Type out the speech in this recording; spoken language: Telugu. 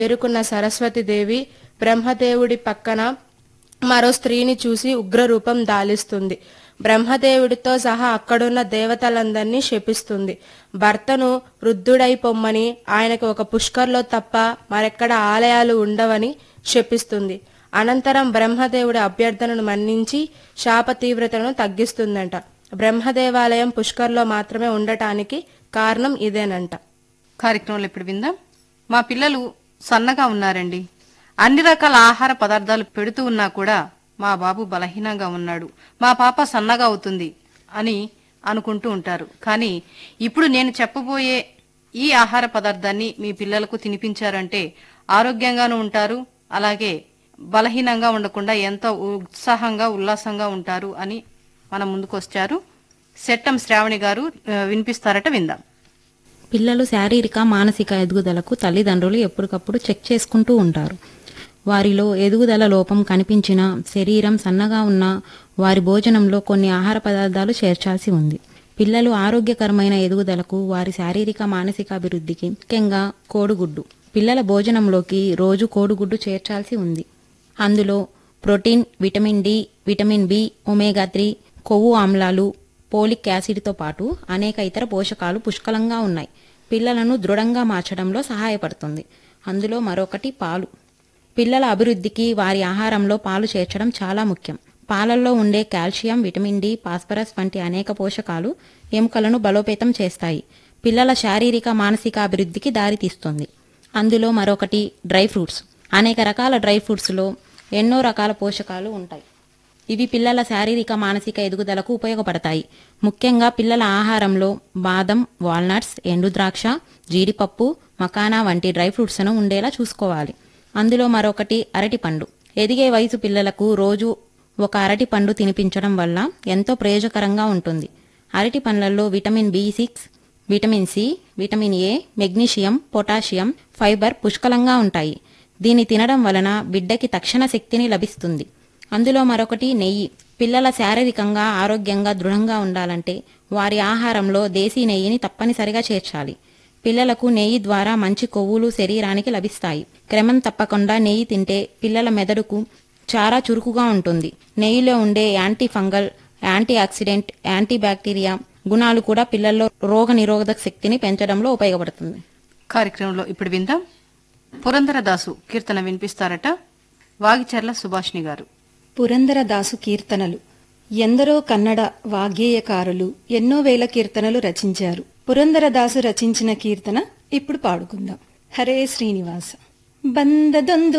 చేరుకున్న సరస్వతీదేవి బ్రహ్మదేవుడి పక్కన మరో స్త్రీని చూసి ఉగ్రరూపం దాలిస్తుంది బ్రహ్మదేవుడితో సహా అక్కడున్న దేవతలందరినీ శపిస్తుంది భర్తను వృద్ధుడై పొమ్మని ఆయనకు ఒక పుష్కర్లో తప్ప మరెక్కడ ఆలయాలు ఉండవని శపిస్తుంది అనంతరం బ్రహ్మదేవుడి అభ్యర్థనను మన్నించి శాప తీవ్రతను తగ్గిస్తుందంట బ్రహ్మదేవాలయం పుష్కర్లో మాత్రమే ఉండటానికి కారణం ఇదేనంట కార్యక్రమంలో ఇప్పుడు విందాం మా పిల్లలు సన్నగా ఉన్నారండి అన్ని రకాల ఆహార పదార్థాలు పెడుతూ ఉన్నా కూడా మా బాబు బలహీనంగా ఉన్నాడు మా పాప సన్నగా అవుతుంది అని అనుకుంటూ ఉంటారు కానీ ఇప్పుడు నేను చెప్పబోయే ఈ ఆహార పదార్థాన్ని మీ పిల్లలకు తినిపించారంటే ఆరోగ్యంగానూ ఉంటారు అలాగే బలహీనంగా ఉండకుండా ఎంతో ఉత్సాహంగా ఉల్లాసంగా ఉంటారు అని మన ముందుకు వచ్చారు సెట్టం శ్రావణి గారు ఆ, వినిపిస్తారట విందాం పిల్లలు శారీరక మానసిక ఎదుగుదలకు తల్లిదండ్రులు ఎప్పటికప్పుడు చెక్ చేసుకుంటూ ఉంటారు వారిలో ఎదుగుదల లోపం కనిపించినా శరీరం సన్నగా ఉన్నా వారి భోజనంలో కొన్ని ఆహార పదార్థాలు చేర్చాల్సి ఉంది పిల్లలు ఆరోగ్యకరమైన ఎదుగుదలకు వారి శారీరక మానసిక అభివృద్ధికి ముఖ్యంగా కోడిగుడ్డు పిల్లల భోజనంలోకి రోజు కోడిగుడ్డు చేర్చాల్సి ఉంది అందులో protein vitamin D vitamin B omega three కొవ్వు ఆమ్లాలు పోలిక్ యాసిడ్తో పాటు అనేక ఇతర పోషకాలు పుష్కలంగా ఉన్నాయి పిల్లలను దృఢంగా మార్చడంలో సహాయపడుతుంది అందులో మరొకటి పాలు పిల్లల అభివృద్ధికి వారి ఆహారంలో పాలు చేర్చడం చాలా ముఖ్యం పాలల్లో ఉండే కాల్షియం విటమిన్ డి ఫాస్ఫరస్ వంటి అనేక పోషకాలు ఎముకలను బలోపేతం చేస్తాయి పిల్లల శారీరక మానసిక అభివృద్ధికి దారితీస్తుంది అందులో మరొకటి డ్రై ఫ్రూట్స్ అనేక రకాల డ్రై ఫ్రూట్స్లో ఎన్నో రకాల పోషకాలు ఉంటాయి ఇవి పిల్లల శారీరక మానసిక ఎదుగుదలకు ఉపయోగపడతాయి ముఖ్యంగా పిల్లల ఆహారంలో బాదం వాల్నట్స్ ఎండు ద్రాక్ష జీడిపప్పు మకానా వంటి డ్రై ఫ్రూట్స్ను ఉండేలా చూసుకోవాలి అందులో మరొకటి అరటిపండు ఎదిగే వయసు పిల్లలకు రోజు ఒక అరటి పండు తినిపించడం వల్ల ఎంతో ప్రయోజకరంగా ఉంటుంది అరటి పండ్లలో vitamin B six vitamin C vitamin A magnesium potassium fibre పుష్కలంగా ఉంటాయి దీన్ని తినడం వలన బిడ్డకి తక్షణ శక్తిని లభిస్తుంది అందులో మరొకటి నెయ్యి పిల్లల శారీరకంగా ఆరోగ్యంగా దృఢంగా ఉండాలంటే వారి ఆహారంలో దేశీ నెయ్యిని తప్పనిసరిగా చేర్చాలి పిల్లలకు నెయ్యి ద్వారా మంచి కొవ్వులు శరీరానికి లభిస్తాయి క్రమం తప్పకుండా నెయ్యి తింటే పిల్లల మెదడుకు చాలా చురుకుగా ఉంటుంది నెయ్యిలో ఉండే anti fungal anti oxidant anti bacteria గుణాలు కూడా పిల్లల్లో రోగ నిరోధక శక్తిని పెంచడంలో ఉపయోగపడుతుంది కార్యక్రమంలో ఇప్పుడు విందాం పురంధరదాసు కీర్తన వినిపిస్తారట వాగిచర్ల సుభాష్ని గారు పురందరదాసు కీర్తనలు ఎందరో కన్నడ వాగ్గేయకారులు ఎన్నో వేల కీర్తనలు రచించారు పురందరదాసు రచించిన కీర్తన ఇప్పుడు పాడుకుందాం హరే శ్రీనివాస ಬಂದದೊಂದು